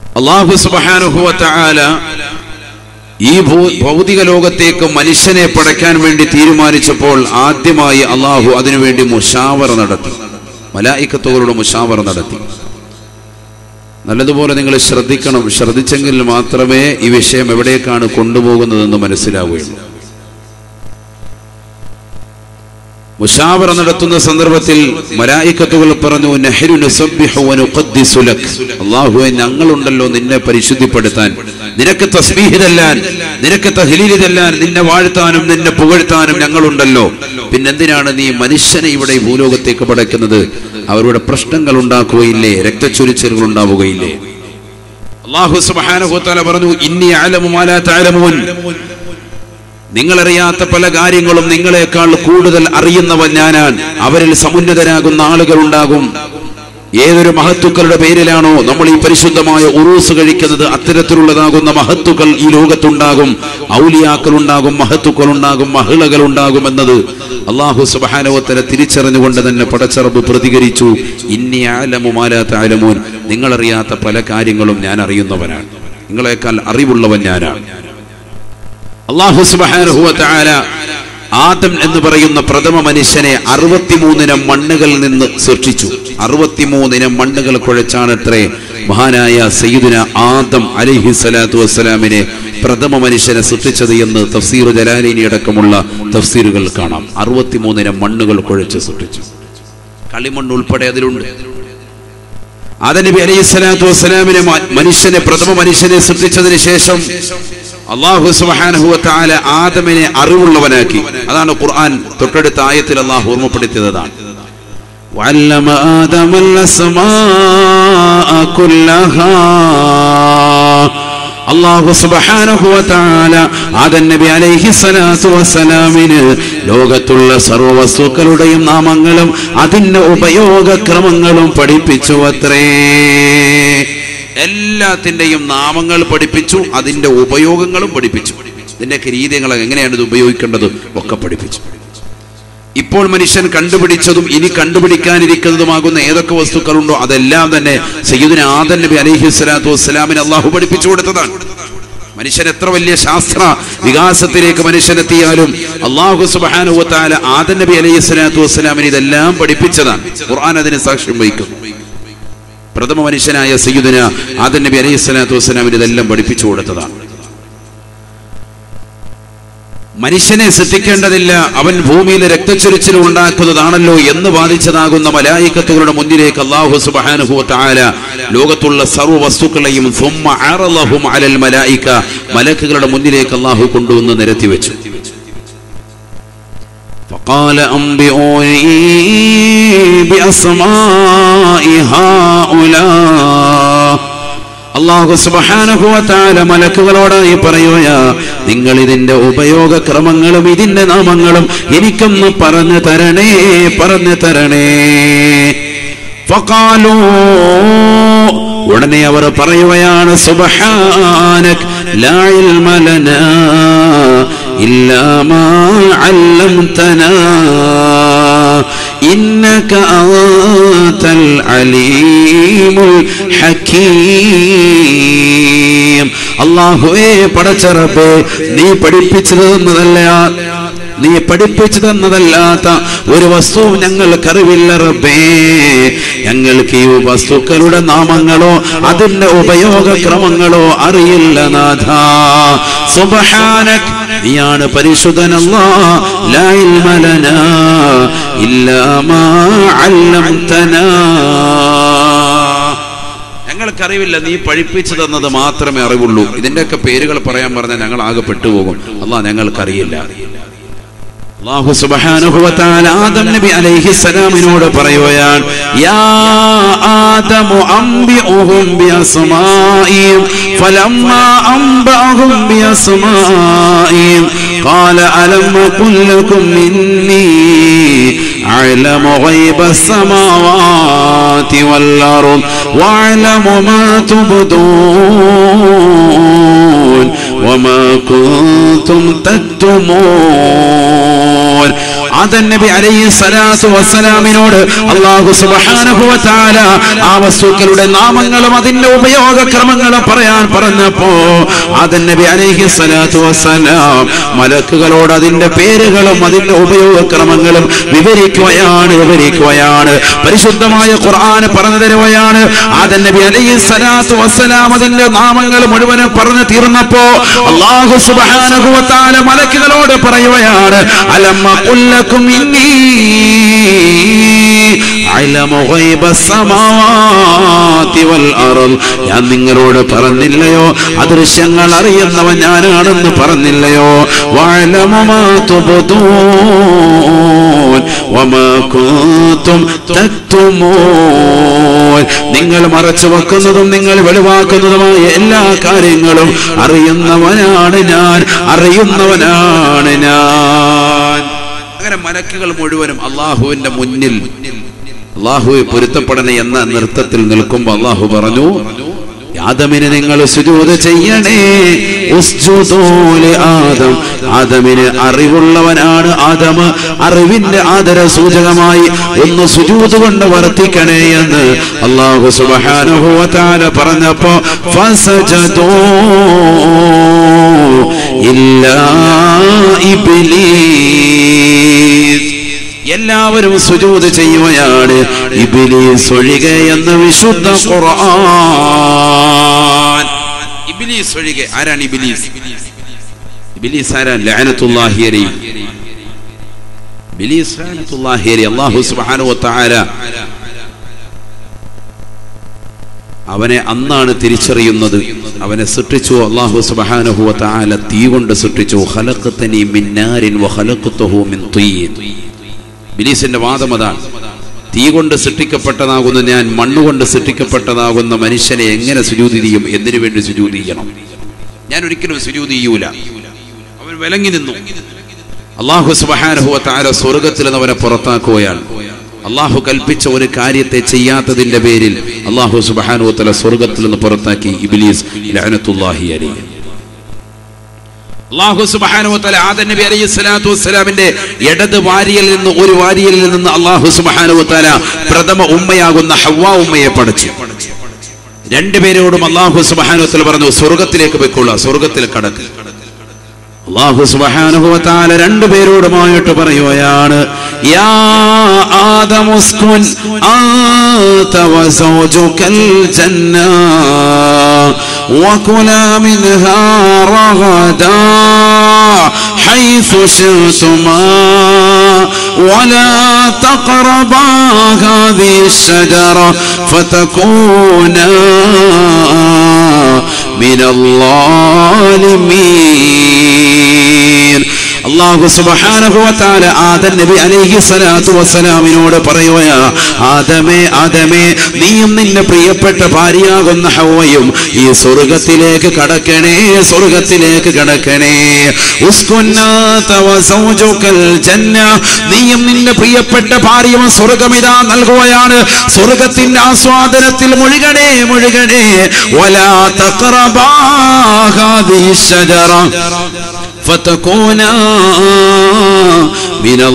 അള്ളാഹു സുബാനുഭവത്താല ഈ ഭൂ- ഭൗതിക ലോകത്തേക്ക് മനുഷ്യനെ പടയ്ക്കാൻ വേണ്ടി തീരുമാനിച്ചപ്പോൾ ആദ്യമായി അള്ളാഹു അതിനുവേണ്ടി മുഷാവറ നടത്തി മലായിക്കത്തുകളുടെ മുഷാവറ നടത്തി നല്ലതുപോലെ നിങ്ങൾ ശ്രദ്ധിക്കണം ശ്രദ്ധിച്ചെങ്കിൽ മാത്രമേ ഈ വിഷയം എവിടേക്കാണ് കൊണ്ടുപോകുന്നതെന്ന് മനസ്സിലാവുകയുള്ളൂ മുഷാവറ നടത്തുന്ന സന്ദർഭത്തിൽ മലായിക്കത്തുകൾ പറഞ്ഞു നെഹ്റു നുസബ്ബിഹു വ നുഖദ്ദിസു ലക് അല്ലാഹുവേ ഞങ്ങളുണ്ടല്ലോ നിന്നെ പരിശുദ്ധിപ്പെടുത്താൻ നിനക്ക് തസ്ബീഹ് ചെല്ലാൻ നിനക്ക് തഹ്ലീൽ ചെല്ലാൻ നിന്നെ വാഴ്ത്താനും നിന്നെ പുകഴ്ത്താനും ഞങ്ങളുണ്ടല്ലോ പിന്നെന്തിനാണ് നീ മനുഷ്യനെ ഇവിടെ ഈ ഭൂലോകത്തേക്ക് പടയ്ക്കുന്നത് അവരുടെ പ്രശ്നങ്ങൾ ഉണ്ടാക്കുകയില്ലേ രക്തച്ചൊരിച്ചിലുകൾ ഉണ്ടാവുകയില്ലേ അള്ളാഹു സുബ്ഹാനഹു വ തആല പറഞ്ഞു ഇന്നി അലമു മാ ലാ തഅലമൂൻ നിങ്ങളറിയാത്ത പല കാര്യങ്ങളും നിങ്ങളെക്കാൾ കൂടുതൽ അറിയുന്നവൻ ഞാനാണ് അവരിൽ സമുന്നതരാകുന്ന ആളുകൾ ഉണ്ടാകും ഏതൊരു മഹത്തുക്കളുടെ പേരിലാണോ നമ്മൾ ഈ പരിശുദ്ധമായ ഉറൂസ് കഴിക്കുന്നത് അത്തരത്തിലുള്ളതാകുന്ന മഹത്തുക്കൾ ഈ ലോകത്തുണ്ടാകും ഔലിയാക്കൾ ഉണ്ടാകും മഹത്തുക്കൾ ഉണ്ടാകും മഹിളകൾ ഉണ്ടാകും എന്നത് അള്ളാഹു സുബാനവത്തര തിരിച്ചറിഞ്ഞുകൊണ്ട് തന്നെ പടച്ചറബ് പ്രതികരിച്ചു ഇന്നി ആലമു മാലാത്ത ആലമൂൻ നിങ്ങളറിയാത്ത പല കാര്യങ്ങളും ഞാൻ അറിയുന്നവനാണ് നിങ്ങളെക്കാൾ അറിവുള്ളവൻ ഞാനാണ് അള്ളാഹു സുബ്ഹാനഹു വ തആല ആദം എന്ന് പറയുന്ന പ്രഥമ മനുഷ്യനെ അറുപത്തിമൂന്നിനം മണ്ണുകളിൽ നിന്ന് സൃഷ്ടിച്ചു അറുപത്തിമൂന്നിനം മണ്ണുകൾ കുഴച്ചാണ് അത്രേ മഹാനായ സയ്യിദുന ആദം അലൈഹി സ്വലാത്തു വസ്സലാമിനെ പ്രഥമ മനുഷ്യനെ സൃഷ്ടിച്ചത് എന്ന് തഫ്സീർ ജലാലിനി അടക്കമുള്ള തഫ്സീറുകൾ കാണാം അറുപത്തിമൂന്നിനം മണ്ണുകൾ കുഴച്ച് സൃഷ്ടിച്ചു കളിമണ്ണ് ഉൾപ്പെടെ അതിലുണ്ട് ആദനബി അലൈഹി സ്വലാത്തു വസ്സലാമിനെ മ- മനുഷ്യനെ പ്രഥമ മനുഷ്യനെ സൃഷ്ടിച്ചതിന് ശേഷം അള്ളാഹു സുബ്ഹാനഹു വ തആല ആദമിനെ അറിവുള്ളവനാക്കി അതാണ് ഖുർആൻ തൊട്ടടുത്ത ആയത്തിൽ അള്ളാഹു ഓർമ്മപ്പെടുത്തിയതാണ് وعلم آدم الأسماء كلها അള്ളാഹു സുബ്ഹാനഹു വ തആല ആദം നബി അലൈഹി സ്വലാത്തു വസ്സലാമിന് ലോകത്തുള്ള സർവ്വ വസ്തുക്കളുടെയും നാമങ്ങളും അതിന്റെ ഉപയോഗക്രമങ്ങളും പഠിപ്പിച്ചു അത്രേ എല്ലാത്തിന്റെയും നാമങ്ങൾ പഠിപ്പിച്ചു അതിന്റെ ഉപയോഗങ്ങളും പഠിപ്പിച്ചു ഇതിന്റെയൊക്കെ രീതികൾ എങ്ങനെയാണ് ഇത് ഉപയോഗിക്കേണ്ടത് ഒക്കെ പഠിപ്പിച്ചു ഇപ്പോൾ മനുഷ്യൻ കണ്ടുപിടിച്ചതും ഇനി കണ്ടുപിടിക്കാനിരിക്കുന്നതുമാകുന്ന ഏതൊക്കെ വസ്തുക്കളുണ്ടോ അതെല്ലാം തന്നെ സയ്യിദിന് ആദൻ നബി അലൈഹി സ്വലാത്തു വസ്സലാമിന് അള്ളാഹു പഠിപ്പിച്ചു കൊടുത്തതാണ് മനുഷ്യൻ എത്ര വലിയ ശാസ്ത്ര വികാസത്തിലേക്ക് മനുഷ്യനെത്തിയാലും അള്ളാഹു സുബാനുവത്താല ആദൻ നബി അലൈഹി സ്വലാത്തു വസ്സലാമിന് ഇതെല്ലാം പഠിപ്പിച്ചതാണ് ഖുർആൻ അതിന് സാക്ഷ്യം വഹിക്കുന്നു പ്രഥമ മനുഷ്യനായ സയ്യിദിന് ആദൻ നബി അലൈഹി സ്വലാത്തു വസ്സലാമിന് ഇതെല്ലാം പഠിപ്പിച്ചു കൊടുത്തതാണ് മനുഷ്യനെ സൃഷ്ടിക്കേണ്ടതില്ല അവൻ ഭൂമിയിൽ രക്തച്ചൊരിച്ചിൽ ഉണ്ടാക്കുന്നതാണല്ലോ എന്ന് വാദിച്ചതാകുന്ന മലായിക്കത്തുകളുടെ മുന്നിലേക്ക് അള്ളാഹു സുബ്ഹാനഹു വ തആല ലോകത്തുള്ള സർവ്വ വസ്തുക്കളെയും ثم عرضهم على الملائكة മലക്കുകളുടെ മുന്നിലേക്ക് അള്ളാഹു കൊണ്ടുവന്ന് നിരത്തി വെച്ചു فقال أنبئوني بأسماء هؤلاء അള്ളാഹു സുബ്ഹാനഹു വ തആല മലക്കുകളോടായി പറയുകയാ നിങ്ങൾ ഇതിന്റെ ഉപയോഗക്രമങ്ങളും ഇതിന്റെ നാമങ്ങളും എനിക്കൊന്ന് പറഞ്ഞു തരണേ പറഞ്ഞു തരണേ ഫഖാലൂ ഉടനെ അവർ പറയുകയാണ് സുബ്ഹാനക് ലാ ഇൽമ ലനാ ഇല്ലാ മാ അല്ലംതനാ إنك أنت العليم الحكيم അള്ളാഹുവേ പടച്ചറപ്പ് നീ പഠിപ്പിച്ചു തന്നതല്ല നീ പഠിപ്പിച്ചു തന്നതല്ലാത്ത ഒരു വസ്തുവും ഞങ്ങൾക്കറിവില്ല റബ്ബേ ഞങ്ങൾക്ക് ഈ വസ്തുക്കളുടെ നാമങ്ങളോ അതിന്റെ ഉപയോഗക്രമങ്ങളോ അറിയില്ല നാഥ സുബ്ഹാനക് നീയാണ് പരിശുദ്ധനല്ലാ ലാ ഇൽമ ലനാ ഇല്ലാ മാ അല്ലംതനാ ഞങ്ങൾക്കറിവില്ല നീ പഠിപ്പിച്ചു തന്നത് മാത്രമേ അറിവുള്ളൂ ഇതിന്റെയൊക്കെ പേരുകൾ പറയാൻ പറഞ്ഞാൽ ഞങ്ങൾ ആകെ പെട്ടുപോകും അല്ലാ ഞങ്ങൾക്കറിയില്ല അല്ലാഹു സുബ്ഹാനഹു വ തആല ആദം നബി അലൈഹി സലാമിനോട് പറയുകയാണ് യാ ആദമു അംബിഉഹും ബിഅസ്മാഇഹിം ഫലമ്മാ അംബഅഹും ബിഅസ്മാഇഹിം ഖാല അലം അഖുൽ ലക്കും ഇന്നി أعلم غيب السماوات والأرض وأعلم ما تبدون وما كنتم تكتمون ആദൻ നബി അലൈഹി സ്വലാത്തു വസ്സലാമിനോട് അള്ളാഹു സുബ്ഹാനഹു വ തആല ആ വസ്തുക്കളുടെ നാമങ്ങളും അതിന്റെ ഉപയോഗക്രമങ്ങളും പറയാൻ പറഞ്ഞപ്പോ ആദൻ നബി അലൈഹി സ്വലാത്തു വസ്സലാം മലക്കുകളോട് അതിന്റെ പേരുകളും അതിന്റെ ഉപയോഗക്രമങ്ങളും വിവരിക്കുകയാണ് വിവരിക്കുകയാണ് പരിശുദ്ധമായ ഖുർആൻ പറഞ്ഞു തരുകയാണ് ആദൻ നബി അലൈഹി സ്വലാത്തു വസ്സലാം അതിന്റെ നാമങ്ങൾ മുഴുവനും പറഞ്ഞു തീർന്നപ്പോ അള്ളാഹു സുബ്ഹാനഹു വ തആല മലക്കുകളോട് പറയുകയാണ് അലമ്മ ഖുല്ലക്കും ഇന്നി അലമു ഗൈബ സമാവാതി വൽ അർദ് ഞാൻ നിങ്ങളോട് പറഞ്ഞില്ലയോ അദൃശ്യങ്ങൾ അറിയുന്നവൻ ഞാനാണെന്ന് പറഞ്ഞില്ലയോ വഅലമു മാ തുബ്ദൂൻ വമാ കുന്തും തക്തുമൂൻ നിങ്ങൾ മറച്ചു വെക്കുന്നതും നിങ്ങൾ വെളിവാക്കുന്നതുമായ എല്ലാ കാര്യങ്ങളും അറിയുന്നവനാണ് ഞാൻ അറിയുന്നവനാണ് ഞാൻ അങ്ങനെ മലക്കുകൾ മുഴുവനും അള്ളാഹുവിന്റെ മുന്നിൽ അള്ളാഹുവെ പൊരുത്തപ്പെടണേ എന്ന നൃത്തത്തിൽ നിൽക്കുമ്പോൾ അള്ളാഹു പറഞ്ഞു ആദമിന് നിങ്ങൾ സുജൂത് ചെയ്യണേ ഉസ്ജുദൂ ലി ആദം ആദമിന് അറിവുള്ളവനാണ് ആദം അറിവിന്റെ ആദര സൂചകമായി ഒന്ന് സുജൂത് കൊണ്ട് വർത്തിക്കണേ എന്ന് അള്ളാഹു സുബ്ഹാനഹു വ തആല പറഞ്ഞപ്പോ ഫസജദൂ ഇല്ലാ ഇബ്ലീസ് എല്ലാവരും സുജൂത് ചെയ്യുകയാണ് ഇബിലീസ് ഒഴികെ എന്ന് വിശുദ്ധ ഖുർആൻ ഇബിലീസ് ഒഴികെ ആരാണ് ഇബിലീസ് ഇബിലീസ് ആരാണ് ലഅനത്തുല്ലാഹി അലൈഹി ഇബിലീസ് ലഅനത്തുല്ലാഹി അലൈഹി അല്ലാഹു സുബ്ഹാനഹു വ തആല അവനെ അന്നാണ് തിരിച്ചറിയുന്നത് അവനെ സൃഷ്ടിച്ചു അള്ളാഹു സുബ്ഹാനഹു വ തആല തീ കൊണ്ട് സൃഷ്ടിച്ചു ഖലഖതനി മിൻ നാരിൻ വ ഖലഖതഹു മിൻ തീൻ ബിലീസിന്റെ വാദം അതാണ് തീ കൊണ്ട് സൃഷ്ടിക്കപ്പെട്ടതാകുന്ന ഞാൻ മണ്ണുകൊണ്ട് സൃഷ്ടിക്കപ്പെട്ടതാകുന്ന മനുഷ്യനെ എങ്ങനെ സുജൂതി ചെയ്യും എന്തിനു വേണ്ടി സുജൂതി ചെയ്യണം ഞാൻ ഒരിക്കലും സുജൂതി ചെയ്യൂല അവൻ വിലങ്ങി നിന്നു അള്ളാഹു സുബഹാനഹുവ താര സ്വർഗത്തിൽ നിന്ന് അവനെ പുറത്താക്കുകയാണ് അള്ളാഹു കൽപ്പിച്ച ഒരു കാര്യത്തെ ചെയ്യാത്തതിന്റെ പേരിൽ അള്ളാഹു സുബഹാനുവ തല സ്വർഗത്തിൽ നിന്ന് പുറത്താക്കി ഇബിലീസ് ലഅനത്തുല്ലാഹി അലൈഹി അള്ളാഹു സുബ്ഹാനഹു വതആല ആദം നബി അലൈഹി സ്വലാത്തു വസ്സലാമിന്റെ ഇടത് വാരിയലിൽ നിന്ന് ഒരു വാരിയലിൽ നിന്ന് അള്ളാഹു സുബ്ഹാനഹു വതആല പ്രഥമ ഉമ്മയാകുന്ന ഹവ്വ ഉമ്മയെ പഠിച്ചു രണ്ടുപേരോടും അള്ളാഹു സുബ്ഹാനഹു വതആല പറഞ്ഞു സ്വർഗത്തിലേക്ക് പോയിക്കൊള്ളുക സ്വർഗത്തിൽ കടക്ക് അള്ളാഹു സുബ്ഹാനഹു വതആല രണ്ടുപേരോടുമായിട്ട് പറയുകയാണ് യാ ആദമുസ്കുൻ അൻത വസൗജുകൽ ജന്ന وكلا منها رغدا حيث شئتما ولا تقربا هذه الشجرة فتكونا من الظالمين അള്ളാഹു സുബഹാനഹുവത്താല ആദൻ നബി അലൈഹി സ്വലാത്തു വസ്സലാമിനോട് പറയുകയാ ആദമേ ആദമേ നീയും നിന്റെ പ്രിയപ്പെട്ട ഭാര്യയാകുന്ന ഹവയും ഈ സ്വർഗത്തിലേക്ക് കടക്കണേ സ്വർഗത്തിലേക്ക് കടക്കണേ ഉസ്കുന്നാത വസൗജുകൽ ജന്ന നീയും നിന്റെ പ്രിയപ്പെട്ട ഭാര്യയും സ്വർഗമിതാ നൽകുകയാണ് സ്വർഗത്തിന്റെ ആസ്വാദനത്തിൽ മുഴുകണേ മുഴുകണേ വലാ തഖറബാ ഹാദിഹി ഷജറ فتكونا من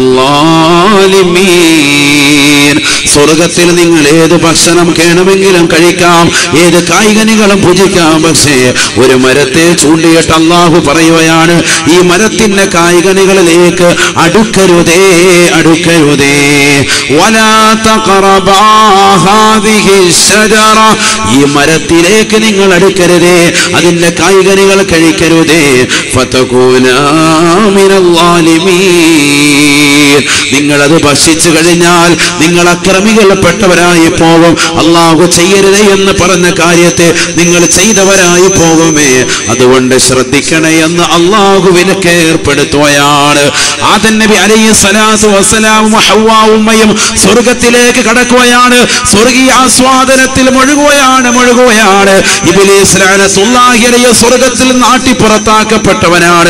الظالمين സ്വർഗത്തിൽ നിങ്ങൾ ഏത് ഭക്ഷണം കേണമെങ്കിലും കഴിക്കാം ഏത് കായികനികളും ഭുജിക്കാം പക്ഷേ ഒരു മരത്തെ ചൂണ്ടിയിട്ട് അള്ളാഹു പറയുകയാണ് ഈ മരത്തിന്റെ കായികനികളിലേക്ക് അടുക്കരുതേ അടുക്കരുതേ വലാ തഖറബാ ഹാദിഹി ഷജറ ഈ മരത്തിലേക്ക് നിങ്ങൾ അടുക്കരുതേ അതിന്റെ കായികനികൾ കഴിക്കരുതേ ഫതകൂനാ മിനൽ ളാലിമീൻ നിങ്ങളത് ഭക്ഷിച്ചു കഴിഞ്ഞാൽ നിങ്ങൾ അക്രമികൾപ്പെട്ടവരായി പോകും അള്ളാഹു ചെയ്യരുത് എന്ന് പറഞ്ഞ കാര്യത്തെ നിങ്ങൾ ചെയ്തവരായി പോകുമേ അതുകൊണ്ട് ശ്രദ്ധിക്കണേ എന്ന് അള്ളാഹു വിലക്ക് ഏർപ്പെടുത്തുകയാണ് ആദൻ നബി അലൈഹി സ്വലാത്തു വസ്സലാമും ഹവ്വാ ഉമ്മയും സ്വർഗത്തിലേക്ക് കടക്കുകയാണ് സ്വർഗീയ ആസ്വാദനത്തിൽ മുഴുകുകയാണ് മുഴുകുകയാണ് ഇബ്ലീസ് ലഅനത്തുല്ലാഹി അലൈഹി സ്വർഗത്തിൽ നിന്ന് ആട്ടിപ്പുറത്താക്കപ്പെട്ടവനാണ്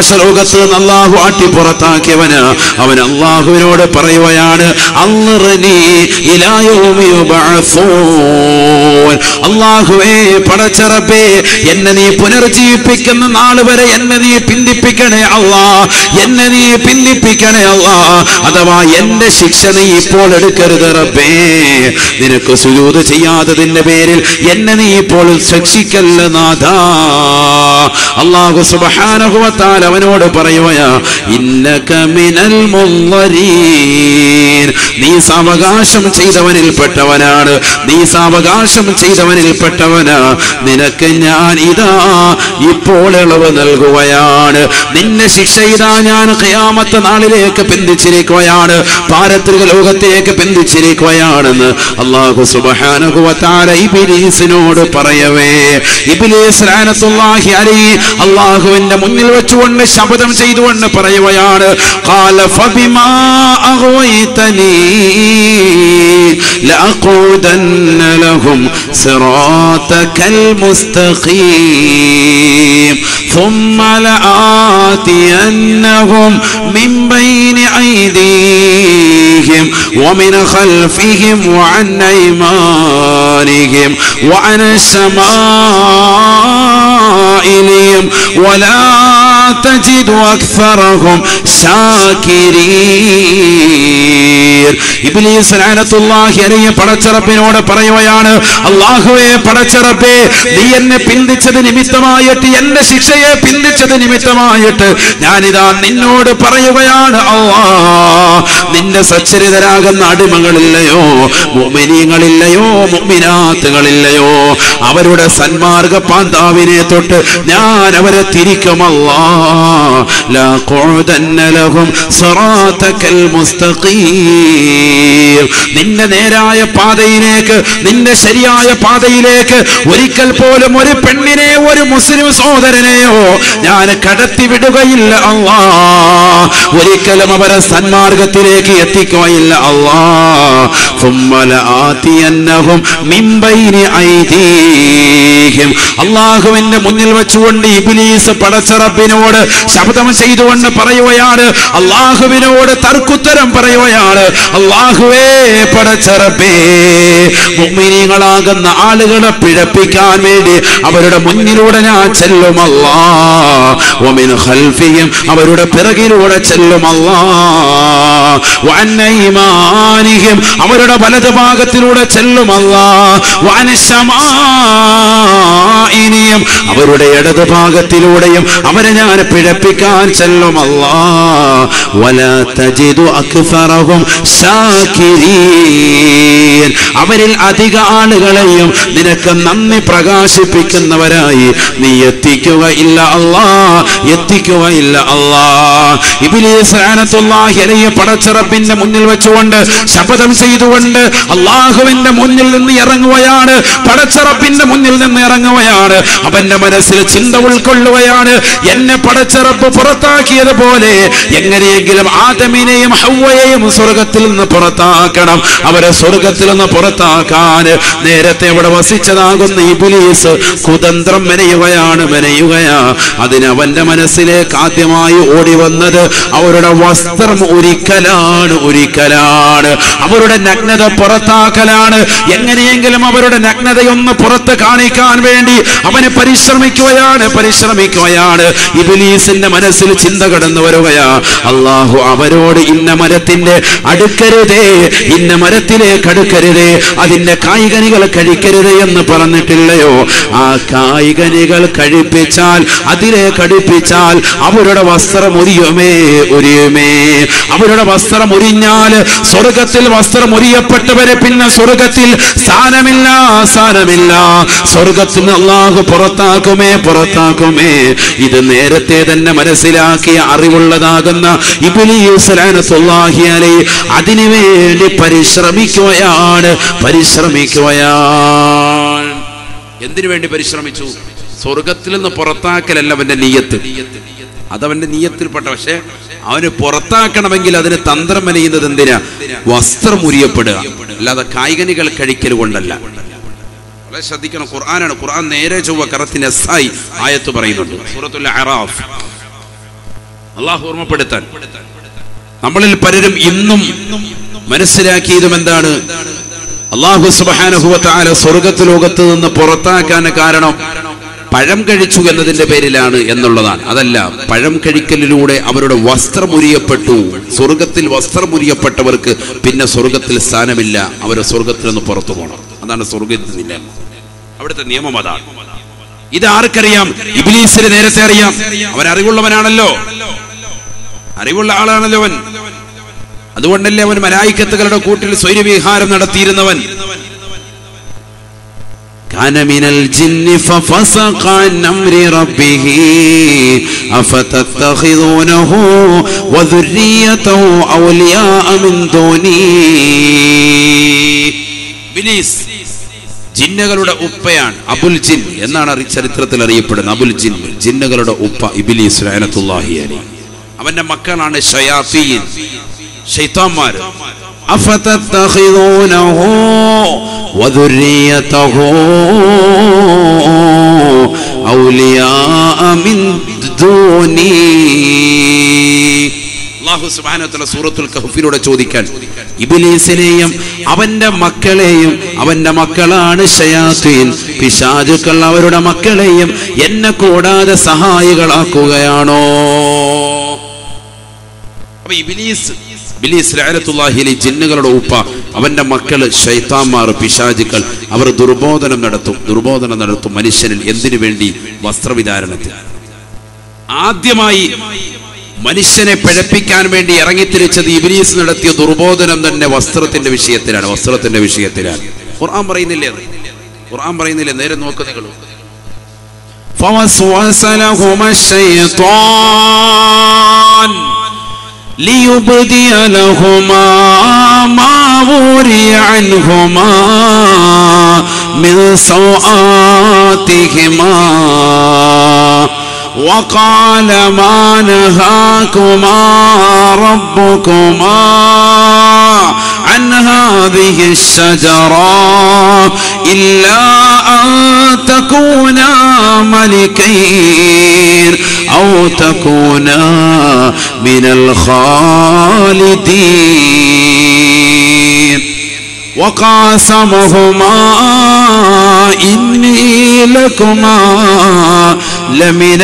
ആകാശലോകത്ത് നിന്ന് അള്ളാഹു ആട്ടിപ്പുറത്താക്കിയവന് അവൻ അള്ളാഹുവിനോട് പറയുകയാണ് അള്ളറിനി إلى يوم يبعثون അള്ളാഹുവേ പടച്ചറബേ എന്നെ നീ പുനർജീവിപ്പിക്കുന്ന നാള് വരെ എന്നെ നീ പിന്തിപ്പിക്കണേ അള്ളാ എന്നെ നീ പിന്തിപ്പിക്കണേ അള്ളാ അഥവാ എന്റെ ശിക്ഷ നീ ഇപ്പോൾ എടുക്കരുത് റബ്ബേ നിനക്ക് സുജൂത് ചെയ്യാത്തതിന്റെ പേരിൽ എന്നെ നീ ഇപ്പോൾ ശിക്ഷിക്കല്ല നാഥാ അള്ളാഹു സുബഹാനഹുവത്താൽ അവനോട് പറയുകയാ ഇന്നക മിനൽ മുള്ളരീൻ നീ സാവകാശം ചെയ്തവനിൽപ്പെട്ടവനാണ് നീ സാവകാശം ചെയ്തവനിൽപ്പെട്ടവനാ നിനക്ക് ഞാൻ ഇതാ ഇപ്പോൾ ഇളവ് നൽകുകയാണ് നിന്റെ ശിക്ഷ ഇതാ ഞാൻ ഖിയാമത്ത് നാളിലേക്ക് പിന്തിച്ചിരിക്കുകയാണ് പാരത്രിക ലോകത്തേക്ക് പിന്തിച്ചിരിക്കുകയാണെന്ന് അള്ളാഹു സുബഹാനുഭവത്താല ഇബിലീസിനോട് പറയവേ ഇബിലീസ് ലാനത്തുല്ലാഹി അലൈ അള്ളാഹുവിന്റെ മുന്നിൽ വെച്ചുകൊണ്ട് ശപഥം ചെയ്തുകൊണ്ട് പറയുകയാണ് قال فبما أغويتني لأقعدن لهم صراطك المستقيم ثم لآتينهم من بين أيديهم ومن خلفهم وعن أيمانهم وعن الشمائلهم ولا تجد أكثرهم شاكرين ഇബ്ലീസ് ലഅനത്തുല്ലാഹി അലൈഹി പടച്ചറപ്പിനോട് പറയുകയാണ് അള്ളാഹുവേ പടച്ചറപ്പേ നീ എന്നെ പിന്തിച്ചത് നിമിത്തമായിട്ട് എന്റെ ശിക്ഷയെ പിന്തിച്ചത് നിമിത്തമായിട്ട് ഞാനിതാ നിന്നോട് പറയുകയാണ് അള്ളാ നിന്റെ സച്ചരിതരാകുന്ന അടിമകളില്ലയോ മുഅ്മിനീങ്ങളില്ലയോ മുഅ്മിനാത്തുകളില്ലയോ അവരുടെ സന്മാർഗ പാന്താവിനെ തൊട്ട് ഞാൻ അവരെ തിരിക്കുമല്ലാ ലാ ഖുദന്ന ലഹും സിറാത്തക്കൽ മുസ്തഖീം നിന്റെ നേരായ പാതയിലേക്ക് നിന്റെ ശരിയായ പാതയിലേക്ക് ഒരിക്കൽ പോലും ഒരു പെണ്ണിനെ ഒരു മുസ്ലിം സഹോദരനെയോ ഞാൻ കടത്തി വിടുകയില്ല അള്ളാ ഒരിക്കലും അവരെ സന്മാർഗത്തിലേക്ക് എത്തിക്കുകയില്ല അള്ളാ ثم لآتينهم من بين أيديهم അള്ളാഹുവിന്റെ മുന്നിൽ വെച്ചുകൊണ്ട് ഇബിലീസ് പടച്ചറബിനോട് ശബ്ദം ചെയ്തുകൊണ്ട് പറയുകയാണ് അള്ളാഹുവിനോട് തർക്കുത്തരം പറയുകയാണ് അള്ളാഹുവേ പടച്ചറബേ മുഅ്മിനീങ്ങളാകുന്ന ആളുകളെ പിഴപ്പിക്കാൻ വേണ്ടി അവരുടെ മുന്നിലൂടെ ഞാൻ ചെല്ലുമല്ലാ വമിൻ ഖൽഫിഹിം അവരുടെ പിറകിലൂടെ ചെല്ലുമല്ലാ വഅന്നൈമാനിഹിം അവരുടെ വലത് ഭാഗത്തിലൂടെ ചെല്ലുമല്ലാ വഅനശമാഇനിയും അവരുടെ ഇടത് ഭാഗത്തിലൂടെയും അവരെ ഞാൻ പിഴപ്പിക്കാൻ ചെല്ലുമല്ലാ വലാ തജിദു അക്സറഹും ശാകിരീൻ അവരിൽ അധിക ആളുകളെയും നിനക്ക് നന്ദി പ്രകാശിപ്പിക്കുന്നവരായി നീ എത്തിക്കുക ഇല്ല അല്ലാ എത്തിക്കുക ഇല്ല അല്ലാ ഇബ്ലീസ് ലഅനത്തുല്ലാഹി അലൈഹി പടച്ചറപ്പിന്റെ മുന്നിൽ വെച്ചുകൊണ്ട് ശപഥം ചെയ്തുകൊണ്ട് അള്ളാഹുവിന്റെ മുന്നിൽ നിന്ന് ഇറങ്ങുകയാണ് പടച്ചറപ്പിന്റെ മുന്നിൽ നിന്ന് ഇറങ്ങുകയാണ് അവന്റെ മനസ്സിൽ ചിന്ത ഉൾക്കൊള്ളുകയാണ് എന്നെ പടച്ചറപ്പ് പുറത്താക്കിയതുപോലെ എങ്ങനെയെങ്കിലും ആദമിനെയും ഹൗവയെയും സ്വർഗത്തിൽ നിന്ന് പുറത്താക്കണം അവരെ സ്വർഗത്തിൽ നിന്ന് പുറത്താക്കാൻ നേരത്തെ അവിടെ വസിച്ചതാകുന്ന ഇബിലീസ് കുതന്ത്രം മെനയുകയാണ് മെനയുകയാ അതിന് അവന്റെ മനസ്സിലേക്ക് ആദ്യമായി ഓടി വന്നത് അവരുടെ വസ്ത്രം ഒരിക്കലാണ് ഒരിക്കലാണ് അവരുടെ നഗ്നത പുറത്താക്കലാണ് എങ്ങനെയെങ്കിലും അവരുടെ നഗ്നതയൊന്ന് പുറത്ത് കാണിക്കാൻ വേണ്ടി അവന് പരിശ്രമിക്കുകയാണ് പരിശ്രമിക്കുകയാണ് ഇബിലീസിന്റെ മനസ്സിൽ ചിന്ത കടന്നു വരികയാ അള്ളാഹു അവരോട് ഇന്ന മരത്തിന്റെ അടുക്കരുതേ ഇന്ന മരത്തിലേക്ക് അടുക്കരുതേ അതിന്റെ കായികനികൾ കഴിക്കരുത് എന്ന് പറഞ്ഞിട്ടില്ലയോ ആ കായികനികൾ കഴിപ്പിച്ചാൽ അതിലേക്ക് അടുപ്പിച്ചാൽ അവരുടെ വസ്ത്രം ഉരിയുമേ ഉരിയുമേ അവരുടെ വസ്ത്രം ഉരിഞ്ഞാൽ സ്വർഗത്തിൽ വസ്ത്രം ഉരിയപ്പെട്ടവരെ പിന്നെ സ്വർഗത്തിൽ സ്ഥാനമില്ല സ്ഥാനമില്ല സ്വർഗത്തിൽ നിന്ന് അള്ളാഹു പുറത്താക്കുമേ പുറത്താക്കുമേ ഇത് നേരത്തെ തന്നെ മനസ്സിലാക്കിയ അറിവുള്ളതാകുന്ന ഇബിലിയുസലാനത്തുല്ലാഹിയാലെ അതിനു വേണ്ടി പരിശ്രമിക്കുകയാണ് പരിശ്രമിക്കുകയാണ് എന്തിനു വേണ്ടി പരിശ്രമിച്ചു സ്വർഗത്തിൽ നിന്ന് പുറത്താക്കലല്ല അവന്റെ നീയത്ത് അതവന്റെ നീയത്തിൽപ്പെട്ട പക്ഷെ അവന് പുറത്താക്കണമെങ്കിൽ അതിന് തന്ത്രം മെനയുന്നത് എന്തിനാ വസ്ത്രം ഉരിയപ്പെടുക അല്ലാതെ കായികനികൾ കഴിക്കൽ കൊണ്ടല്ല വളരെ ശ്രദ്ധിക്കണം ഖുർആനാണ് ഖുർആൻ നേരെ ചൊവ്വ കറത്തിന് എസ്സായി ആയത്ത് പറയുന്നുണ്ട് സൂറത്തുൽ അറാഫ് അള്ളാഹു ഓർമ്മപ്പെടുത്താൻ നമ്മളിൽ പലരും ഇന്നും മനസ്സിലാക്കിയതും എന്താണ് അള്ളാഹു സുബാനുഭവത്താല സ്വർഗത്ത് ലോകത്ത് നിന്ന് പുറത്താക്കാൻ കാരണം പഴം കഴിച്ചു എന്നതിന്റെ പേരിലാണ് എന്നുള്ളതാണ് അതല്ല പഴം കഴിക്കലിലൂടെ അവരുടെ വസ്ത്രം ഉരിയപ്പെട്ടു സ്വർഗത്തിൽ വസ്ത്രം ഉരിയപ്പെട്ടവർക്ക് പിന്നെ സ്വർഗത്തിൽ സ്ഥാനമില്ല അവരെ സ്വർഗത്തിൽ നിന്ന് പുറത്തു പോകണം അതാണ് സ്വർഗത്തിൽ നിയമം അവിടുത്തെ നിയമം അതാണ് ഇത് ആർക്കറിയാം ഇബിലീസിന് നേരത്തെ അറിയാം അവൻ അറിവുള്ളവനാണല്ലോ അറിവുള്ള ആളാണല്ലോ അവൻ അതുകൊണ്ടല്ലേ അവൻ മലായിക്കത്തുകളുടെ കൂട്ടിൽ സ്വൈര്യവിഹാരം നടത്തിയിരുന്നവൻ كان من الجن ففسق عن أمر ربه أفتتخذونه وذريته أولياء من دوني ബിലീസ് ജിന്നകളുടെ ഉപ്പയാണ് അബുൽ ജിൻ എന്നാണ് അറി- ചരിത്രത്തിൽ അറിയപ്പെടുന്നത് അബുൽ ജിൻ ജിന്നകളുടെ ഉപ്പ ഇബിലീസ് ലഅനത്തുല്ലാഹി അലൈഹി അവന്റെ മക്കളാണ് ഷയാത്തീൻ ഷൈത്താന്മാർ أفتتخذونه وذريته أولياء من دوني അള്ളാഹു സുബാനത്തുള്ള സൂറത്തുൽ കഹഫിലൂടെ ചോദിക്കാൻ ഇബിലീസിനെയും അവന്റെ മക്കളെയും അവന്റെ മക്കളാണ് ഷയാത്തീൻ പിശാചുക്കൾ അവരുടെ മക്കളെയും എന്നെ കൂടാതെ സഹായികളാക്കുകയാണോ അപ്പൊ ഇബിലീസ് ബിലീസ് ലഅനത്തുല്ലാഹിലെ ജിന്നുകളുടെ ഉപ്പ അവന്റെ മക്കള് ഷൈത്താന്മാർ പിശാചുക്കൾ അവർ ദുർബോധനം നടത്തും ദുർബോധനം നടത്തും മനുഷ്യനിൽ എന്തിനു വേണ്ടി വസ്ത്രവിധാരണത്തിൽ ആദ്യമായി മനുഷ്യനെ പിഴപ്പിക്കാൻ വേണ്ടി ഇറങ്ങിത്തിരിച്ചത് ഇബിലീസ് നടത്തിയ ദുർബോധനം തന്നെ വസ്ത്രത്തിന്റെ വിഷയത്തിലാണ് വസ്ത്രത്തിന്റെ വിഷയത്തിലാണ് ഖുർആൻ പറയുന്നില്ലേ അത് ഖുർആൻ പറയുന്നില്ലേ നേരെ നോക്ക് നിങ്ങൾ فوسوس لهما الشيطان ليبدي لهما ما وري عنهما من سوآتهما وقال ما نهاكما ربكما عن هذه الشجرة إلا أن تكونا ملكين أو تكونا من الخالدين وقاسمهما إني لكما لمن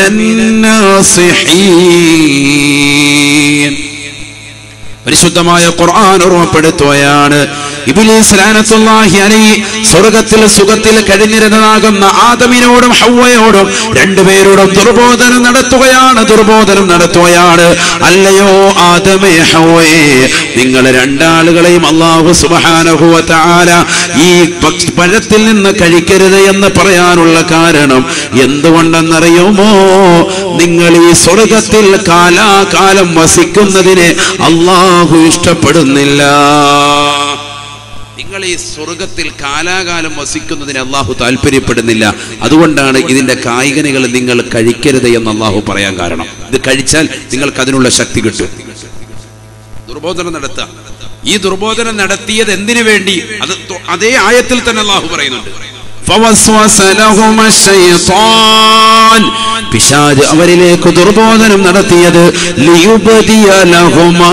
الناصحين പരിശുദ്ധമായ ഖുർആൻ ഓർമ്മപ്പെടുത്തുകയാണ് ഇബ്ലീസ് ലാനത്തുല്ലാഹി അലൈഹി സ്വർഗത്തിൽ സുഖത്തിൽ കഴിഞ്ഞിരുന്നതാകുന്ന ആദമിനോടും ഹവ്വയോടും രണ്ടുപേരോടും ദുർബോധനം നടത്തുകയാണ് ദുർബോധനം നടത്തുകയാണ് അല്ലയോ ആദമേ ഹവ്വേ നിങ്ങൾ രണ്ടാളുകളെയും അള്ളാഹു സുബ്ഹാനഹു വ തആല ഈ പക്ഷ- പഴത്തിൽ നിന്ന് കഴിക്കരുത് എന്ന് പറയാനുള്ള കാരണം എന്തുകൊണ്ടെന്നറിയുമോ നിങ്ങൾ ഈ സ്വർഗത്തിൽ കാലാകാലം വസിക്കുന്നതിനെ അള്ളാഹു ഇഷ്ടപ്പെടുന്നില്ല നിങ്ങൾ ഈ സ്വർഗത്തിൽ കാലാകാലം വസിക്കുന്നതിന് അള്ളാഹു താല്പര്യപ്പെടുന്നില്ല അതുകൊണ്ടാണ് ഇതിന്റെ കായികനികൾ നിങ്ങൾ കഴിക്കരുത് എന്ന് അള്ളാഹു പറയാൻ കാരണം ഇത് കഴിച്ചാൽ നിങ്ങൾക്ക് അതിനുള്ള ശക്തി കിട്ടും ദുർബോധനം നടത്തുക ഈ ദുർബോധനം നടത്തിയത് എന്തിനു വേണ്ടി അത് തൊ- അതേ ആയത്തിൽ തന്നെ അള്ളാഹു പറയുന്നുണ്ട് فوسوس لهما الشيطان പിശാജ് അവരിലേക്ക് ദുർബോധനം നടത്തിയത് ലിയുബദിയ ലഹുമാ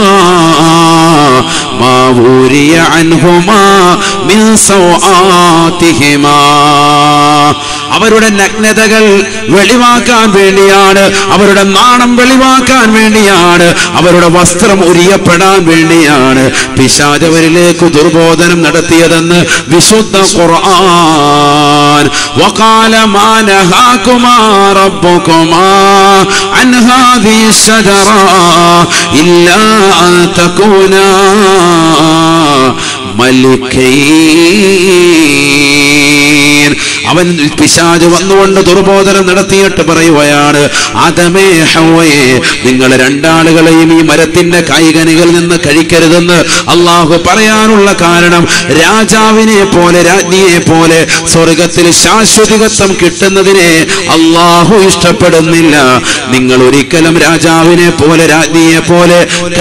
മാ ഊരിയ അൻഹുമാ മിൻ സൗആതിഹിമാ അവരുടെ നഗ്നതകൾ വെളിവാക്കാൻ വേണ്ടിയാണ് അവരുടെ നാണം വെളിവാക്കാൻ വേണ്ടിയാണ് അവരുടെ വസ്ത്രം ഉരിയപ്പെടാൻ വേണ്ടിയാണ് പിശാജ് അവരിലേക്ക് ദുർബോധനം നടത്തിയതെന്ന് വിശുദ്ധ ഖുർആൻ وقال ما نهاكما ربكما عن هذه الشجرة إلا أن تكونا ملكين അവൻ പിശാജ് വന്നുകൊണ്ട് ദുർബോധനം നടത്തിയിട്ട് പറയുകയാണ് ആദമേ ഹവ്വയെ നിങ്ങൾ രണ്ടാളുകളെയും ഈ മരത്തിന്റെ കായികനികളിൽ നിന്ന് കഴിക്കരുതെന്ന് അള്ളാഹു പറയാനുള്ള കാരണം രാജാവിനെ പോലെ രാജ്ഞിയെ പോലെ സ്വർഗത്തിൽ ശാശ്വതികത്വം കിട്ടുന്നതിനെ അള്ളാഹു ഇഷ്ടപ്പെടുന്നില്ല നിങ്ങൾ ഒരിക്കലും രാജാവിനെ പോലെ രാജ്ഞിയെ പോലെ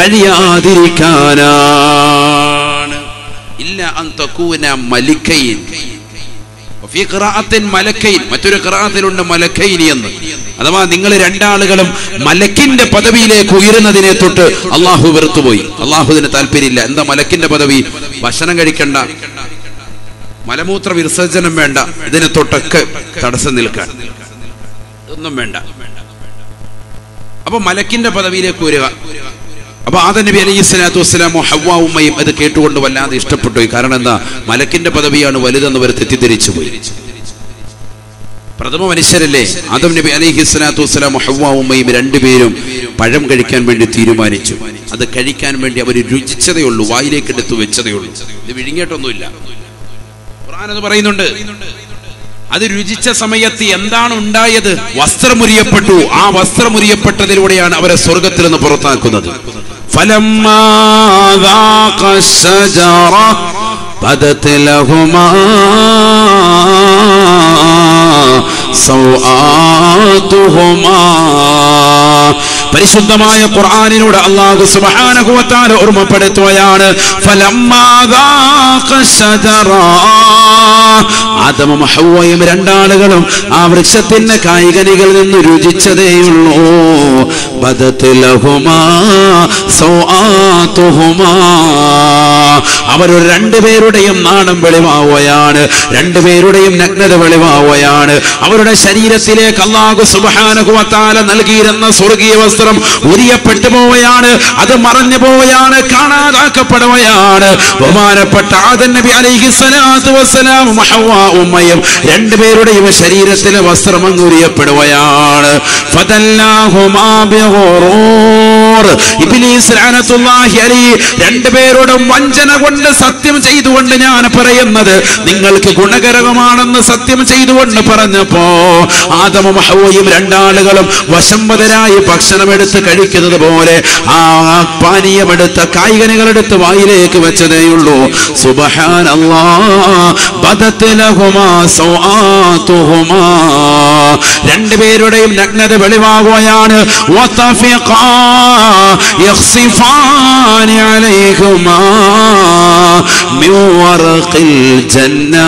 കഴിയാതിരിക്കാനാണ് ഇല്ല അൻ തകൂന മലിക്കയിൻ വഫീ ഖിറാഅത്തിൻ മലക്കൈൻ മറ്റൊരു ഖിറാഅത്തിലുണ്ട് മലക്കൈനി എന്ന് അഥവാ നിങ്ങൾ രണ്ടാളുകളും മലക്കിന്റെ പദവിയിലേക്ക് ഉയരുന്നതിനെ തൊട്ട് അള്ളാഹു വെറുത്തുപോയി അള്ളാഹുവിന് താല്പര്യമില്ല എന്താ മലക്കിന്റെ പദവി ഭക്ഷണം കഴിക്കണ്ട മലമൂത്ര വിസർജനം വേണ്ട ഇതിനെ തൊട്ടൊക്കെ തടസ്സം നിൽക്കാൻ ഇതൊന്നും വേണ്ട അപ്പൊ മലക്കിന്റെ പദവിയിലേക്ക് വരിക അപ്പൊ ആദ നബി അലൈഹി സ്വലാത്തു വസ്സലാമോ ഹവ്വ ഉമ്മയും അത് കേട്ടുകൊണ്ട് വല്ലാതെ ഇഷ്ടപ്പെട്ടു പോയി കാരണം എന്താ മലക്കിന്റെ പദവിയാണ് വലുതെന്ന് അവർ തെറ്റിദ്ധരിച്ചു പോയി പ്രഥമ മനുഷ്യരല്ലേ ആദം നബി അലൈഹി സ്വലാത്തു വസ്സലാമോ ഹവ്വ ഉമ്മയും രണ്ടുപേരും പഴം കഴിക്കാൻ വേണ്ടി തീരുമാനിച്ചു അത് കഴിക്കാൻ വേണ്ടി അവർ രുചിച്ചതേ ഉള്ളൂ വായിലേക്ക് എടുത്തു വെച്ചതേ ഉള്ളൂ ഇത് വിഴുങ്ങിയിട്ടൊന്നുമില്ല ഖുർആൻ അത് പറയുന്നുണ്ട് അത് രുചിച്ച സമയത്ത് എന്താണ് ഉണ്ടായത് വസ്ത്രമുരിയപ്പെട്ടു ആ വസ്ത്രമുരിയപ്പെട്ടതിലൂടെയാണ് അവരെ സ്വർഗത്തിൽ നിന്ന് പുറത്താക്കുന്നത് فلما ذاق الشجرة بدت لهما سوآتهما പരിശുദ്ധമായ ഖുർആനിലൂടെ അള്ളാഹു സുബ്ഹാനഹു വ തആല ഓർമ്മപ്പെടുത്തുകയാണ് ഫലമ്മാ ذاق الشجرة ആദമും ഹവ്വയും രണ്ടാളുകളും ആ വൃക്ഷത്തിന്റെ കായികനികളിൽ നിന്ന് രുചിച്ചതേയുള്ളൂ ബദത്ത് ലഹുമാ സൗആത്തുഹുമാ അവരൊരു രണ്ടുപേരുടെയും നാണം വെളിവാവുകയാണ് രണ്ടുപേരുടെയും നഗ്നത വെളിവാവുകയാണ് അവരുടെ ശരീരത്തിലേക്ക് അള്ളാഹു സുബാനുഭവത്താല നൽകിയിരുന്ന സ്വർഗീയ വസ്ത്രം ഉരിയപ്പെട്ടു പോവുകയാണ് അത് മറഞ്ഞു പോവുകയാണ് കാണാതാക്കപ്പെടുകയാണ് ബഹുമാനപ്പെട്ട ആദൻ നബി അലൈഹി സ്വലാത്തു വസ്സലാം ഹവ്വ ഉമ്മയും രണ്ടുപേരുടെയും ശരീരത്തിലെ വസ്ത്രം അങ്ങ് ഉരിയപ്പെടുകയാണ് ഫദല്ലാഹുമാ ബിഗുറൂർ ഇബ്ലീസ് ലഅനത്തുല്ലാഹി അലൈഹി രണ്ടുപേരോടും വഞ്ചന കൊണ്ട് സത്യം ചെയ്തുകൊണ്ട് ഞാൻ പറയുന്നത് നിങ്ങൾക്ക് ഗുണകരമാണെന്ന് സത്യം ചെയ്തുകൊണ്ട് പറഞ്ഞപ്പോ ആദമും ഹവ്വയും രണ്ടാളുകളും വശംവതരായി ഭക്ഷണമെടുത്ത് കഴിക്കുന്നത് പോലെ ആ പാനീയമെടുത്ത കായികനികളെടുത്ത് വായിലേക്ക് വെച്ചതേയുള്ളൂ സുബഹാനല്ലാ ബദത്ത് ലഹുമാ സൗആത്തുഹുമാ രണ്ടുപേരുടെയും നഗ്നത വെളിവാകുകയാണ് വതഫിഖാ يخصفان عليهما من ورق الجنة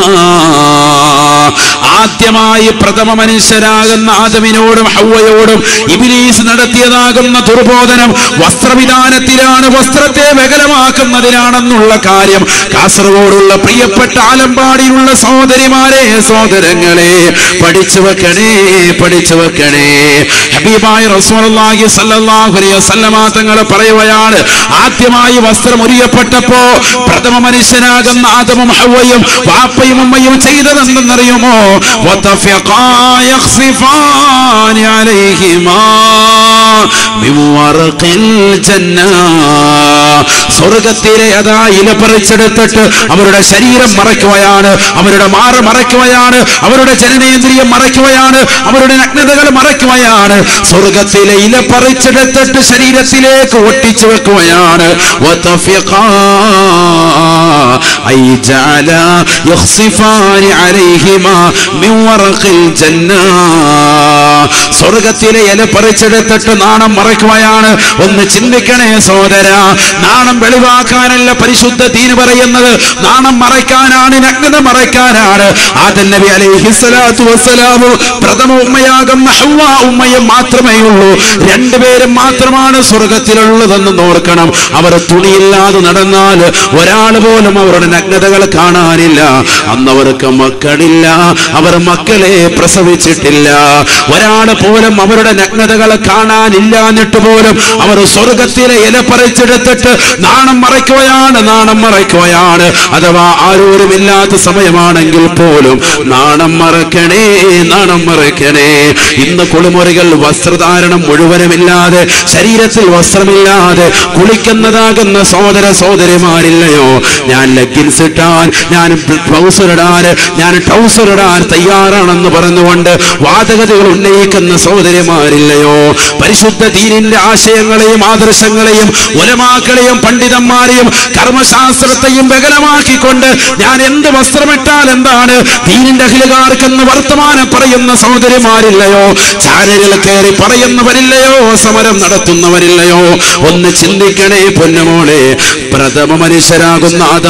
ആദ്യമായി പ്രഥമ മനുഷ്യരാകുന്ന ആദമിനോടും ഹൗവയോടും ഇബിലീസ് നടത്തിയതാകുന്ന ദുർബോധനം വസ്ത്രവിധാനത്തിലാണ് വസ്ത്രത്തെ വികലമാക്കുന്നതിനാണെന്നുള്ള കാര്യം കാസർഗോഡുള്ള പ്രിയപ്പെട്ട ആലമ്പാടിയിലുള്ള സഹോദരിമാരെ സഹോദരങ്ങളെ പഠിച്ചു വെക്കണേ പഠിച്ചു വെക്കണേ ഹബീബായി റസൂലുള്ളാഹി സ്വല്ലല്ലാഹു അലൈഹി വസല്ലമ തങ്ങൾ പറയുകയാണ് ആദ്യമായി വസ്ത്രം ഉരിയപ്പെട്ടപ്പോ പ്രഥമ മനുഷ്യനാകുന്ന ആദമും ഹവ്വയും വാപ്പയും ഉമ്മയും ചെയ്തതെന്തെന്നറിയുമോ وتفقا يخصفان عليهما من ورق الجنة സ്വർഗത്തിലെ അതാ ഇല പറിച്ചെടുത്തിട്ട് അവരുടെ ശരീരം മറയ്ക്കുകയാണ് അവരുടെ മാറ് മറയ്ക്കുകയാണ് അവരുടെ ജനനേന്ദ്രിയം മറയ്ക്കുകയാണ് അവരുടെ നഗ്നതകൾ മറയ്ക്കുകയാണ് സ്വർഗത്തിലെ ഇല പറിച്ചെടുത്തിട്ട് ശരീരത്തിലേക്ക് ഒട്ടിച്ചു വെക്കുകയാണ് وتفقا أي جعل يخصفان عليهما من ورق الجنة സ്വർഗത്തിലെ ഇല പറിച്ചെടുത്തിട്ട് നാണം മറയ്ക്കുകയാണ് ഒന്ന് ചിന്തിക്കണേ സോദര നാണം വെളിവാക്കാനല്ല പരിശുദ്ധ ദീന് പറയുന്നത് നാണം മറയ്ക്കാനാണ് നഗ്നത മറയ്ക്കാനാണ് ആദൻ നബി അലൈഹി സ്വലാത്തു വസ്സലാമു പ്രഥമ ഉമ്മയാകുന്ന ഹവ്വ ഉമ്മയും മാത്രമേ ഉള്ളൂ രണ്ടുപേരും മാത്രമാണ് സ്വർഗത്തിലുള്ളതെന്ന് ഓർക്കണം അവർ തുണിയില്ലാതെ നടന്നാൽ ഒരാൾ പോലും അവരുടെ നഗ്നതകൾ കാണാനില്ല അന്നവർക്ക് മക്കളില്ല അവർ മക്കളെ പ്രസവിച്ചിട്ടില്ല ഒരാൾ പോലും അവരുടെ നഗ്നതകൾ കാണാനില്ല എന്നിട്ട് പോലും അവർ സ്വർഗത്തിലെ ഇല പറിച്ചെടുത്തിട്ട് നാണം മറയ്ക്കുകയാണ് നാണം മറയ്ക്കുകയാണ് അഥവാ ആരോരുമില്ലാത്ത സമയമാണെങ്കിൽ പോലും നാണം മറക്കണേ നാണം മറക്കണേ ഇന്ന് കുളിമുറികൾ വസ്ത്രധാരണം മുഴുവനുമില്ലാതെ ശരീരത്തിൽ വസ്ത്രമില്ലാതെ കുളിക്കുന്നതാകുന്ന സഹോദര സഹോദരിമാരില്ലയോ ഞാൻ ലെഗിൻസ് ഇട്ടാൻ ഞാൻ ട്രൗസർ ഇടാൻ ഞാൻ ട്രൗസർ ഇടാൻ തയ്യാറാണെന്ന് പറഞ്ഞുകൊണ്ട് വാദഗതികൾ ഉന്നയിക്കുന്ന സഹോദരിമാരില്ലയോ പരിശുദ്ധ ദീനിന്റെ ആശയങ്ങളെയും ആദർശങ്ങളെയും ഉലമാക്കളെയും പണ്ഡിതന്മാരെയും കർമ്മശാസ്ത്രത്തെയും ബഹലമാക്കിക്കൊണ്ട് ഞാൻ എന്ത് വസ്ത്രമിട്ടാൽ എന്താണ് ദീനിന്റെ അഖിലുകാർക്കെന്ന് വർത്തമാനം പറയുന്ന സഹോദരിമാരില്ലയോ ചാനലിൽ കയറി പറയുന്നവരില്ലയോ സമരം നടത്തുന്നവരില്ലയോ ഒന്ന് ചിന്തിക്കണേ പൊന്നുമോളെ പ്രഥമ മനുഷ്യരാകുന്ന ആദമും ഹവ്വ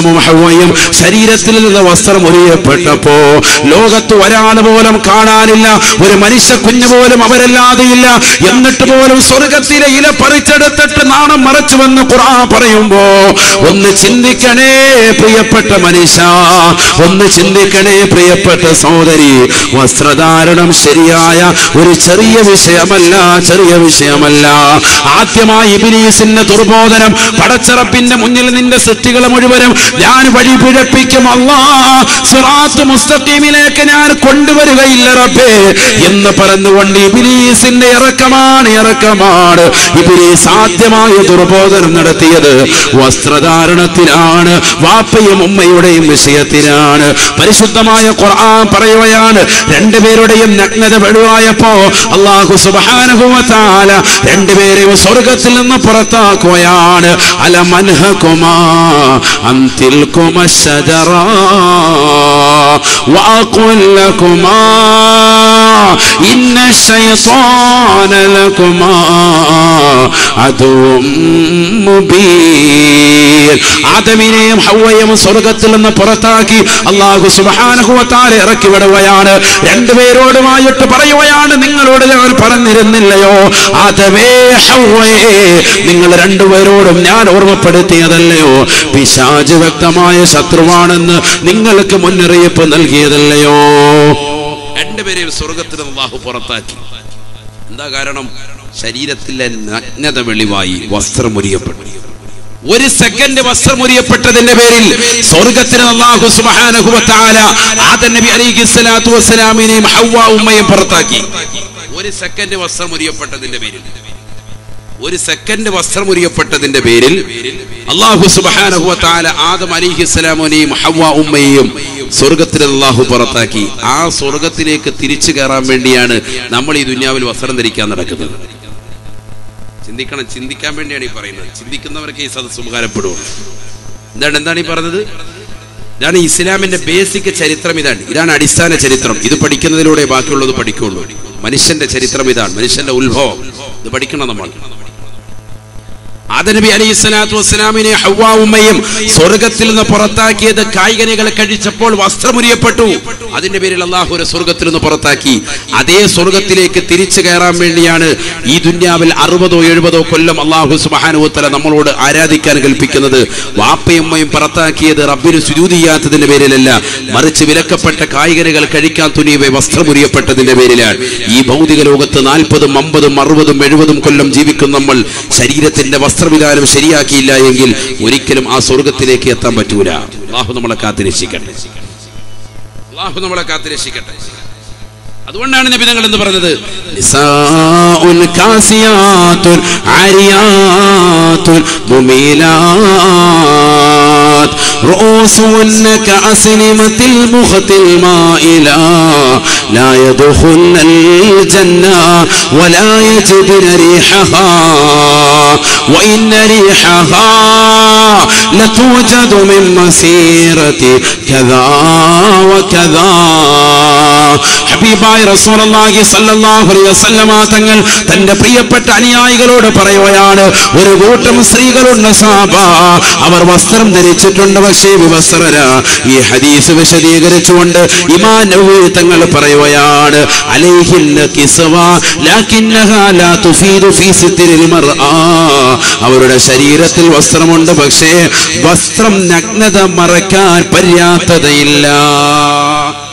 ഹവയും ശരീരത്തിൽ നിന്ന് വസ്ത്രം ഉരിയപ്പെട്ടപ്പോ ലോകത്ത് ഒരാൾ പോലും കാണാനില്ല ഒരു മനുഷ്യ കുഞ്ഞു പോലും അവരല്ലാതെയില്ല എന്നിട്ട് പോലും സ്വർഗത്തിലെ ഇല പറിച്ചെടുത്തിട്ട് നാണം മറച്ചുവെന്ന് ഖുർആൻ പറയുമ്പോ ഒന്ന് ചിന്തിക്കണേ പ്രിയപ്പെട്ട മനുഷ്യ ഒന്ന് ചിന്തിക്കണേ പ്രിയപ്പെട്ട സഹോദരി വസ്ത്രധാരണം ശരിയായ ഒരു ചെറിയ വിഷയമല്ല ചെറിയ വിഷയമല്ല ആദ്യമായി ഇബിലീസിന്റെ ദുർബോധനം പടച്ചറപ്പിന്റെ മുന്നിൽ നിന്റെ സൃഷ്ടികളെ മുഴുവനും ഞാൻ വഴി പിഴപ്പിക്കും അല്ലാ സിറാത്ത് മുസ്തഖീമിലേക്ക് ഞാൻ കൊണ്ടുവരികയില്ല റബ്ബേ എന്ന് പറഞ്ഞുകൊണ്ട് ഇബിലീസിന്റെ ഇറക്കമാണ് ഇറക്കമാണ് ഇബിലീസ് ആദ്യമായ ദുർബോധനം നടത്തിയത് വസ്ത്രധാരണത്തിലാണ് വാപ്പയും ഉമ്മയുടെയും വിഷയത്തിലാണ് പരിശുദ്ധമായ ഖുർആൻ പറയുകയാണ് രണ്ടുപേരുടെയും നഗ്നത വെളിവായപ്പോ അള്ളാഹു സുബാനുഭവത്താല രണ്ടുപേരെയും സ്വർഗത്തിൽ നിന്ന് പുറത്താക്കുകയാണ് അല മൻഹകുമാ അന്തിൽ കുമശജറ وأقول لكما إن الشيطان لكما عدو مبين ആദമിനെയും ഹൗവയും സ്വർഗത്തിൽ നിന്ന് പുറത്താക്കി അള്ളാഹു സുബാനഹുവത്താൽ ഇറക്കി വിടുകയാണ് രണ്ടുപേരോടുമായിട്ട് പറയുകയാണ് നിങ്ങളോട് ഞാൻ പറഞ്ഞിരുന്നില്ലയോ ആദമേ ഹൗവയെ നിങ്ങൾ രണ്ടുപേരോടും ഞാൻ ഓർമ്മപ്പെടുത്തിയതല്ലയോ പിശാജ് വ്യക്തമായ ശത്രുവാണെന്ന് നിങ്ങൾക്ക് മുന്നറിയിപ്പ് നൽകിയതല്ലയോ രണ്ടുപേരെയും സ്വർഗത്തിൽ അള്ളാഹു പുറത്താക്കി എന്താ കാരണം ശരീരത്തിലെ നഗ്നത വെളിവായി വസ്ത്രമുരിയപ്പെട്ടു ഒരു സെക്കൻഡ് വസ്ത്രമുരിയപ്പെട്ടതിന്റെ പേരിൽ സ്വർഗത്തിന് അള്ളാഹു സുബാനഹുവത്താല ആദൻ നബി അലിഹി സ്വലാത്തു വസ്സലാമിനെയും ഹവ്വ ഉമ്മയും പുറത്താക്കി ഒരു സെക്കൻഡ് വസ്ത്രമുരിയപ്പെട്ടതിന്റെ പേരിൽ ഒരു സെക്കൻഡ് വസ്ത്രമുരിയപ്പെട്ടതിന്റെ പേരിൽ അള്ളാഹു സുബാനഹുവത്താല ആദം അലിഹിസ്സലാമിനെയും ഹവ്വ ഉമ്മയെയും സ്വർഗത്തിൽ അള്ളാഹു പുറത്താക്കി ആ സ്വർഗത്തിലേക്ക് തിരിച്ചു കയറാൻ വേണ്ടിയാണ് നമ്മൾ ഈ ദുന്യാവിൽ വസ്ത്രം ധരിക്കാൻ നടക്കുന്നത് ചിന്തിക്കണം ചിന്തിക്കാൻ വേണ്ടിയാണ് ഈ പറയുന്നത് ചിന്തിക്കുന്നവർക്ക് ഈ സദസ് ഉപകാരപ്പെടുള്ളൂ എന്താണ് എന്താണ് ഈ പറഞ്ഞത് ഇതാണ് ഇസ്ലാമിന്റെ ബേസിക് ചരിത്രം ഇതാണ് ഇതാണ് അടിസ്ഥാന ചരിത്രം ഇത് പഠിക്കുന്നതിലൂടെ ബാക്കിയുള്ളത് പഠിക്കുള്ളൂ മനുഷ്യന്റെ ചരിത്രം ഇതാണ് മനുഷ്യന്റെ ഉത്ഭവം ഇത് പഠിക്കണം നമ്മൾ ആദനബി അലൈഹി സ്വലാത്തു വസ്സലാമിനെ ഹവ്വാ ഉമ്മയും സ്വർഗത്തിൽ നിന്ന് പുറത്താക്കിയത് കായികനികൾ കഴിച്ചപ്പോൾ വസ്ത്രമുരിയപ്പെട്ടു അതിന്റെ പേരിൽ അള്ളാഹു ഒരു സ്വർഗത്തിൽ നിന്ന് പുറത്താക്കി അതേ സ്വർഗത്തിലേക്ക് തിരിച്ചു കയറാൻ വേണ്ടിയാണ് ഈ ദുന്യാവിൽ അറുപതോ എഴുപതോ കൊല്ലം അള്ളാഹു സുബാനുവത്തല നമ്മളോട് ആരാധിക്കാൻ കൽപ്പിക്കുന്നത് വാപ്പയമ്മയും പുറത്താക്കിയത് റബ്ബിന് സുജൂതി ചെയ്യാത്തതിന്റെ പേരിലല്ല മറിച്ച് വിലക്കപ്പെട്ട കായികനികൾ കഴിക്കാൻ തുനിയവെ വസ്ത്രമുരിയപ്പെട്ടതിന്റെ പേരിലാണ് ഈ ഭൗതിക ലോകത്ത് നാൽപ്പതും അമ്പതും അറുപതും എഴുപതും കൊല്ലം ജീവിക്കുന്ന നമ്മൾ ശരീരത്തിന്റെ വസ്ത്രവിധാനം ശരിയാക്കിയില്ല എങ്കിൽ ഒരിക്കലും ആ സ്വർഗത്തിലേക്ക് എത്താൻ പറ്റൂല അള്ളാഹു നമ്മളെ കാത്തിരക്ഷിക്കട്ടെ അള്ളാഹു നമ്മളെ കാത്തിരക്ഷിക്കട്ടെ അതുകൊണ്ടാണ് നബി തങ്ങൾ എന്ന് പറഞ്ഞത് നിസാഉൻ കാസിയാത്തുൻ ആരിയാത്തുൻ മുമീലാത്ത് رؤوسهن كأسنمة المخت المائلة لا يدخلن الجنة ولا يجدن ريحها وإن ريحها لتوجد من مسيرة كذا وكذا ഹബീബായ റസൂലുള്ളാഹി സ്വല്ലല്ലാഹു അലൈഹി വസല്ലമ തങ്ങൾ തന്റെ പ്രിയപ്പെട്ട അനുയായികളോട് പറയുകയാണ് ഒരു കൂട്ടം സ്ത്രീകളുണ്ട് സാബ അവർ വസ്ത്രം ധരിച്ചിട്ടുണ്ട് പക്ഷേ വിവസ്ത്രര ഈ ഹദീസ് വിശദീകരിച്ചുകൊണ്ട് ഇമാം നവവി തങ്ങൾ പറയുകയാണ് അലൈഹിന്ന കിസ്വ ലാകിന്നഹാ ലാ തുഫീദു ഫീ സിത്രിൽ മർആ അവരുടെ ശരീരത്തിൽ വസ്ത്രമുണ്ട് പക്ഷേ വസ്ത്രം നഗ്നത മറക്കാൻ പര്യാപ്തതയില്ല